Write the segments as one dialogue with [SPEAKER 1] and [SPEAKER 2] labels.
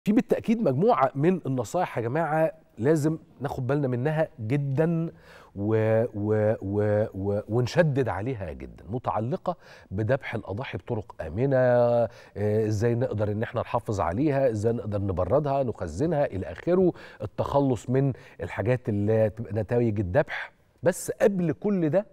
[SPEAKER 1] في بالتأكيد مجموعة من النصائح يا جماعة لازم ناخد بالنا منها جدا و و و و ونشدد عليها جدا متعلقة بذبح الأضاحي بطرق آمنة آه، ازاي نقدر ان احنا نحافظ عليها ازاي نقدر نبردها نخزنها إلى آخره التخلص من الحاجات اللي تبقى نتائج الذبح بس قبل كل ده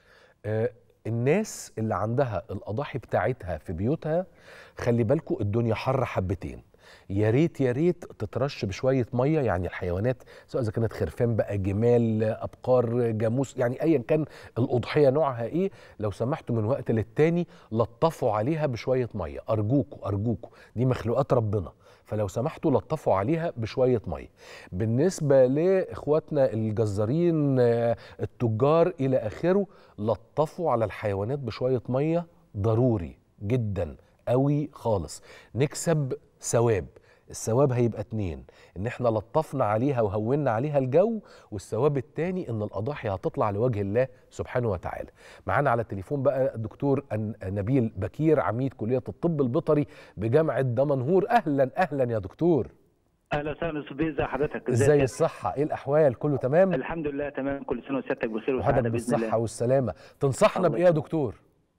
[SPEAKER 1] آه، الناس اللي عندها الأضاحي بتاعتها في بيوتها خلي بالكم الدنيا حر حبتين يا ريت يا ريت تترش بشويه ميه يعني الحيوانات سواء اذا كانت خرفان بقى جمال ابقار جاموس يعني ايا كان الاضحيه نوعها ايه لو سمحتوا من وقت للتاني لطفوا عليها بشويه ميه ارجوكوا ارجوكوا دي مخلوقات ربنا فلو سمحتوا لطفوا عليها بشويه ميه بالنسبه لاخواتنا الجزارين آه، التجار الى اخره لطفوا على الحيوانات بشويه ميه ضروري جدا قوي خالص نكسب ثواب الثواب هيبقى اتنين ان احنا لطفنا عليها وهونا عليها الجو والثواب التاني ان الاضاحي هتطلع لوجه الله سبحانه وتعالى معانا على التليفون بقى الدكتور أن- نبيل بكير عميد كلية الطب البيطري بجامعة دمنهور اهلا اهلا يا دكتور
[SPEAKER 2] اهلا وسهلا استاذ ازي حضرتك
[SPEAKER 1] ازاي
[SPEAKER 2] يا-
[SPEAKER 1] الصحة ايه الاحوال كله تمام
[SPEAKER 2] الحمد لله تمام كل سنه وسيادتك بخير
[SPEAKER 1] وهذا
[SPEAKER 2] وسعاده باذن
[SPEAKER 1] بالصحة
[SPEAKER 2] الله
[SPEAKER 1] والسلامة تنصحنا
[SPEAKER 2] الله
[SPEAKER 1] بايه يا دكتور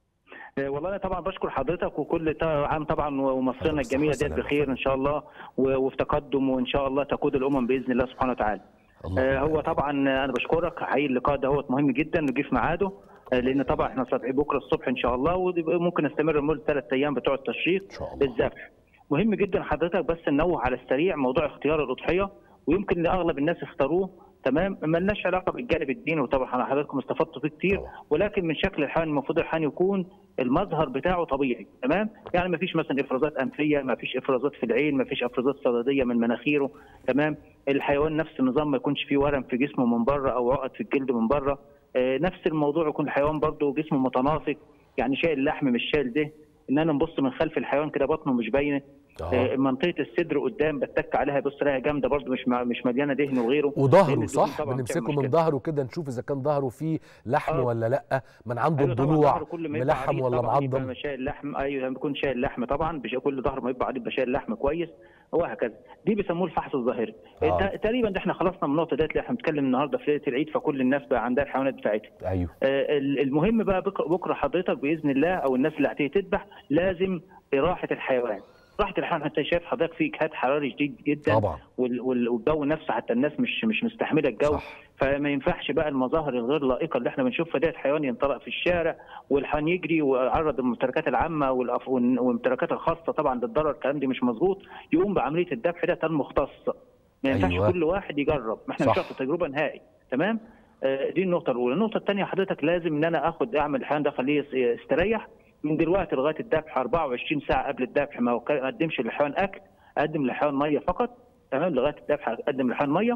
[SPEAKER 2] آه، والله انا طبعا بشكر حضرتك وكل تا- عام طبعا
[SPEAKER 1] الله
[SPEAKER 2] ومصرنا
[SPEAKER 1] بالصحة
[SPEAKER 2] الجميله ديت
[SPEAKER 1] والسلامة.
[SPEAKER 2] بخير ان شاء الله و- وفي تقدم وان شاء الله تقود الامم باذن الله سبحانه وتعالى
[SPEAKER 1] الله
[SPEAKER 2] آه، هو
[SPEAKER 1] يبارك.
[SPEAKER 2] طبعا انا بشكرك حقيقي اللقاء دوت مهم جدا وجه في ميعاده آه، لان طبعا احنا صبح بكره الصبح ان شاء الله وممكن نستمر لمده ثلاث ايام بتوع التشريق
[SPEAKER 1] ان شاء الله
[SPEAKER 2] الذبح مهم جدا حضرتك بس ننوه على السريع موضوع اختيار الاضحيه ويمكن ان اغلب الناس اختاروه تمام ملناش علاقه بالجانب الديني وطبعا حضراتكم استفدتوا فيه كتير
[SPEAKER 1] طبعا.
[SPEAKER 2] ولكن من شكل الحيوان المفروض الحيوان يكون المظهر بتاعه طبيعي تمام يعني ما فيش مثلا افرازات انفيه ما فيش افرازات في العين ما فيش افرازات صدديه من مناخيره تمام الحيوان نفس النظام ما يكونش فيه ورم في جسمه من بره او عقد في الجلد من بره آه، نفس الموضوع يكون الحيوان برضه جسمه متناسق يعني شايل اللحم مش شايل ده ان انا نبص من خلف الحيوان كده بطنه مش باينه
[SPEAKER 1] آه.
[SPEAKER 2] آه، منطقه الصدر قدام بتك عليها بص عليها جامده برضه مش مع- مش مليانه دهن وغيره لأن
[SPEAKER 1] وظهره
[SPEAKER 2] الدهون
[SPEAKER 1] صح
[SPEAKER 2] طبعاً
[SPEAKER 1] بنمسكه
[SPEAKER 2] بتعمل
[SPEAKER 1] من
[SPEAKER 2] مشكلة.
[SPEAKER 1] ظهره كده نشوف اذا كان ظهره فيه لحم
[SPEAKER 2] آه.
[SPEAKER 1] ولا لا من عنده
[SPEAKER 2] أيوة طبعاً
[SPEAKER 1] الضلوع
[SPEAKER 2] ظهره كل ما يبقى
[SPEAKER 1] ملحم
[SPEAKER 2] عريض
[SPEAKER 1] ولا
[SPEAKER 2] طبعاً يبقى
[SPEAKER 1] معضم
[SPEAKER 2] شايل لحم ايوه بيكون شايل لحم طبعا بش- كل ظهر ما يبقى عريض يبقى شايل لحم كويس وهكذا دي بيسموه الفحص الظاهري
[SPEAKER 1] آه.
[SPEAKER 2] ت- تقريبا ده احنا خلصنا من النقطه ديت اللي احنا بنتكلم النهارده في ليله العيد فكل الناس بقى عندها الحيوانات بتاعتها
[SPEAKER 1] ايوه
[SPEAKER 2] آه، ال- المهم بقى بك- بكره حضرتك باذن الله او الناس اللي هتيجي تذبح لازم راحه الحيوان راحه الحيوان حتى شايف حضرتك في اجهاد حراري شديد جدا
[SPEAKER 1] طبعا
[SPEAKER 2] وال- وال- والجو نفسه حتى الناس مش مش مستحمله الجو
[SPEAKER 1] صح
[SPEAKER 2] فما ينفعش بقى المظاهر الغير لائقه اللي احنا بنشوفها ديت حيوان ينطلق في الشارع والحيوان يجري ويعرض الممتلكات العامه والأف- والن- والممتلكات الخاصه طبعا للضرر الكلام دي مش مظبوط يقوم بعمليه الذبح ده المختص ما ينفعش
[SPEAKER 1] أيوة.
[SPEAKER 2] كل واحد يجرب ما احنا
[SPEAKER 1] صح.
[SPEAKER 2] مش هناخد تجربه نهائي تمام آه، دي النقطه الاولى النقطه الثانيه حضرتك لازم ان انا اخد اعمل الحيوان ده خليه يس- يستريح من دلوقتي لغايه الذبح 24 ساعه قبل الذبح ما اقدمش للحيوان اكل اقدم للحيوان ميه فقط تمام لغايه الذبح اقدم للحيوان ميه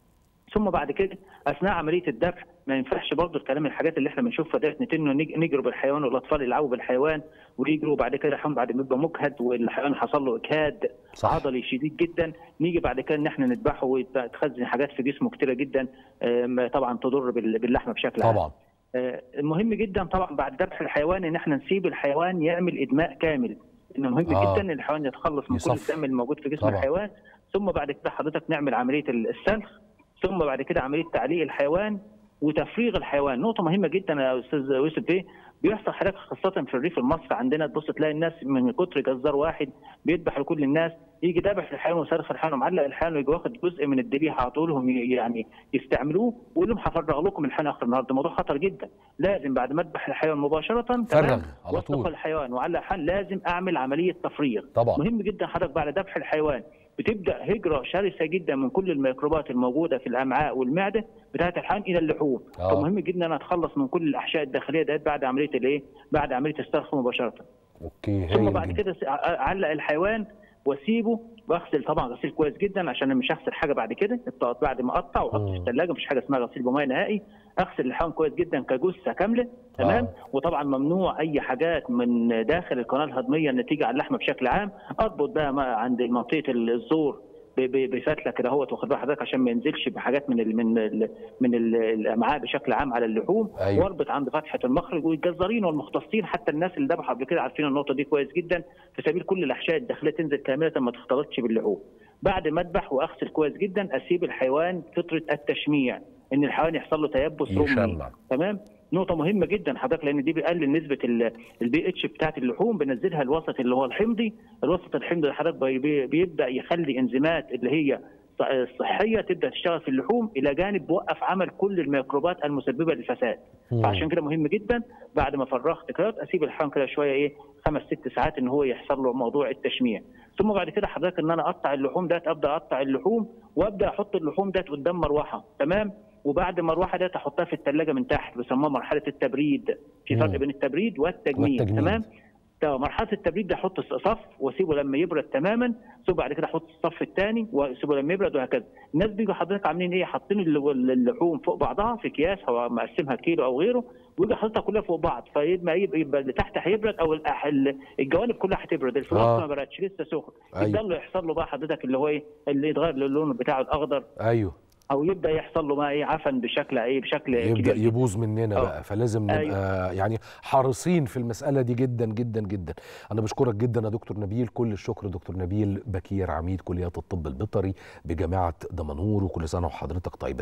[SPEAKER 2] ثم بعد كده اثناء عمليه الذبح ما ينفعش برضه الكلام الحاجات اللي احنا بنشوفها ديت نتنه نج- نجروا بالحيوان والاطفال يلعبوا بالحيوان ويجروا وبعد كده الحيوان بعد ما يبقى مجهد والحيوان حصل له اجهاد
[SPEAKER 1] صح
[SPEAKER 2] عضلي شديد جدا نيجي بعد كده ان احنا نذبحه وتخزن حاجات في جسمه كتيره جدا آم، طبعا تضر بال- باللحمه بشكل عام
[SPEAKER 1] طبعا
[SPEAKER 2] آه، المهم جدا طبعا بعد ذبح الحيوان ان احنا نسيب الحيوان يعمل ادماء كامل انه مهم
[SPEAKER 1] آه.
[SPEAKER 2] جدا ان الحيوان يتخلص من كل
[SPEAKER 1] يصفي.
[SPEAKER 2] الدم الموجود في جسم
[SPEAKER 1] طبعا.
[SPEAKER 2] الحيوان ثم بعد كده حضرتك نعمل عمليه السلخ ثم بعد كده عمليه تعليق الحيوان وتفريغ الحيوان نقطه مهمه جدا يا استاذ يوسف بيه بيحصل حضرتك خاصه في الريف المصري عندنا تبص تلاقي الناس من كتر جزار واحد بيذبح لكل الناس يجي ذابح الحيوان وصارخ الحيوان ومعلق الحيوان ويجي واخد جزء من الذبيحه على طولهم يعني يستعملوه ويقول لهم هفرغ لكم الحيوان اخر النهار ده موضوع خطر جدا لازم بعد ما اذبح الحيوان مباشره تمام
[SPEAKER 1] فرغ على
[SPEAKER 2] وثق
[SPEAKER 1] طول
[SPEAKER 2] الحيوان وعلى الحيوان لازم اعمل عمليه تفريغ
[SPEAKER 1] طبعا
[SPEAKER 2] مهم جدا حضرتك بعد ذبح الحيوان بتبدا هجره شرسه جدا من كل الميكروبات الموجوده في الامعاء والمعده بتاعه الحيوان الى اللحوم
[SPEAKER 1] آه.
[SPEAKER 2] فمهم جدا ان أنا اتخلص من كل الاحشاء الداخليه ديت بعد عمليه الايه بعد عمليه السلخ مباشره
[SPEAKER 1] اوكي
[SPEAKER 2] ثم
[SPEAKER 1] هايل
[SPEAKER 2] بعد
[SPEAKER 1] جدا
[SPEAKER 2] كده س- اعلق الحيوان واسيبه واغسل طبعا غسيل كويس جدا عشان أنا مش هغسل حاجه بعد كده الط- بعد ما اقطع واحط في
[SPEAKER 1] مم.
[SPEAKER 2] الثلاجه مفيش حاجه اسمها غسيل بميه نهائي اغسل الحيوان كويس جدا كجثه كامله تمام
[SPEAKER 1] آه.
[SPEAKER 2] وطبعا ممنوع اي حاجات من داخل القناه الهضميه اللي تيجي على اللحمه بشكل عام اضبط بقى ما عند منطقه الزور ب- ب- بفتله كده اهوت واخد بال حضرتك عشان ما ينزلش بحاجات من ال من ال من ال- الامعاء بشكل عام على اللحوم
[SPEAKER 1] أيوة.
[SPEAKER 2] واربط عند فتحه المخرج والجزارين والمختصين حتى الناس اللي ذبحوا قبل كده عارفين النقطه دي كويس جدا في سبيل كل الاحشاء الداخليه تنزل كامله ما تختلطش باللحوم بعد ما اذبح واغسل كويس جدا اسيب الحيوان فتره التشميع ان الحيوان يحصل له تيبس رمي
[SPEAKER 1] يشمع
[SPEAKER 2] تمام نقطة مهمة جدا حضرتك لأن دي بيقلل نسبة البي اتش بتاعت اللحوم بنزلها الوسط اللي هو الحمضي، الوسط الحمضي ده حضرتك بي- بي- بيبدأ يخلي انزيمات اللي هي الصحية تبدأ تشتغل في اللحوم إلى جانب بوقف عمل كل الميكروبات المسببة للفساد.
[SPEAKER 1] مم.
[SPEAKER 2] فعشان كده مهم جدا بعد ما فرغت كده اسيب الحيوان كده شويه ايه خمس ست ساعات ان هو يحصل له موضوع التشميع ثم بعد كده حضرتك ان انا اقطع اللحوم ده ابدا اقطع اللحوم وابدا احط اللحوم ده قدام مروحه تمام وبعد المروحه ده احطها في الثلاجه من تحت بيسموها مرحله التبريد في فرق
[SPEAKER 1] مم.
[SPEAKER 2] بين التبريد والتجميد,
[SPEAKER 1] والتجميد.
[SPEAKER 2] تمام ده مرحله التبريد ده احط صف واسيبه لما يبرد تماما ثم بعد كده احط الصف الثاني واسيبه لما يبرد وهكذا الناس بيجوا حضرتك عاملين ايه حاطين الل- اللحوم فوق بعضها في اكياس او مقسمها كيلو او غيره ويجي حاططها كلها فوق بعض فيبقى يبقى يبقى اللي تحت هيبرد او الأح- ال- الجوانب كلها هتبرد الفلوس
[SPEAKER 1] آه.
[SPEAKER 2] ما بردش لسه سخن
[SPEAKER 1] أيوة.
[SPEAKER 2] يبدا له يحصل له بقى حضرتك اللي هو ايه اللي يتغير اللون بتاعه الاخضر
[SPEAKER 1] ايوه
[SPEAKER 2] او يبدا يحصل له بقى ايه عفن بشكل ايه بشكل
[SPEAKER 1] يبدا
[SPEAKER 2] كبير
[SPEAKER 1] يبوظ مننا
[SPEAKER 2] آه.
[SPEAKER 1] بقى فلازم نبقى
[SPEAKER 2] أيوة.
[SPEAKER 1] يعني حريصين في المساله دي جدا جدا جدا انا بشكرك جدا يا دكتور نبيل كل الشكر دكتور نبيل بكير عميد كليه الطب البيطري بجامعه دمنهور وكل سنه وحضرتك طيب